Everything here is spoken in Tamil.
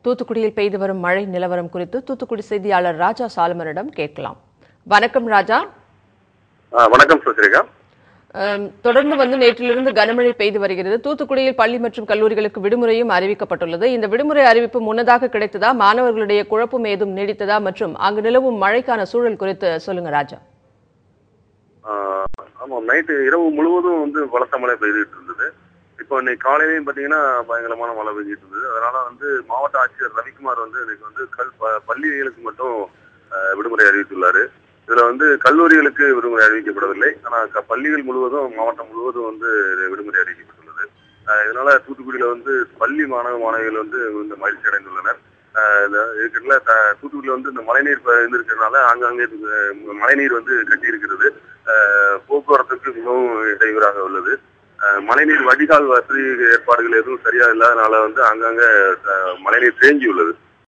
தூத்துக்குடியில் பெய்து வரும் மழை நிலவரம் குறித்து தூத்துக்குடி செய்தியாளர் ராஜா சாலமனிடம் கேட்கலாம் வணக்கம் ராஜா ஆ, வணக்கம் சுசிரேகா அம், தொடர்ந்து வந்து நேற்றிலிருந்து கனமழை பெய்து வருகிறது தூத்துக்குடியில் பள்ளி மற்றும் கல்லூரிகளுக்கு விடுமுறையும் அறிவிக்கப்பட்டுள்ளது இந்த விடுமுறை அறிவிப்பு முன்னதாக கிடைத்ததா மாணவர்களுடைய குழப்பம் ஏதும் நீடித்ததா மற்றும் அங்கு நிலவும் மழைக்கான சூழல் குறித்து சொல்லுங்க ராஜா ஆ, ஆமா நைட்டு இரவு முழுவதும் வந்து பலத்த மழை பெய்துட்டு இருந்தது இப்போ இன்னைக்கு காலையிலையும் பாத்தீங்கன்னா பயங்கரமான மழை பெய்ஞ்சிட்டு இருந்தது அதனால வந்து மாவட்ட ஆட்சியர் ரவிக்குமார் வந்து இன்னைக்கு வந்து கல் ப- பள்ளிகளுக்கு மட்டும் ஆ, விடுமுறை அறிவித்துள்ளாரு இதுல வந்து கல்லூரிகளுக்கு விடுமுறை அறிவிக்கப்படவில்லை ஆனா க- பள்ளிகள் முழுவதும் மாவட்டம் முழுவதும் வந்து விடுமுறை அறிவிக்கப்பட்டுள்ளது ஆ, இதனால தூத்துக்குடியில வந்து பள்ளி மாணவ மாணவிகள் வந்து இந்த மகிழ்ச்சி அடைந்துள்ளனர் ஆ, இந்த இதுக்குள்ள த- தூத்துக்குடியில வந்து இந்த மழைநீர் ப- இருந்திருக்கிறதுனால ஆங்காங்கே இது, மழைநீர் வந்து கட்டி இருக்கிறது ஆஹ் போக்குவரத்துக்கு மிகவும் இடையூறாக உள்ளது ஆஹ் மழைநீர் வடிகால் வசதி ஏற்பாடுகள் எதுவும் சரியா இல்லாதனால வந்து அங்கங்க ஆஹ் மழைநீர் தேங்கி உள்ளது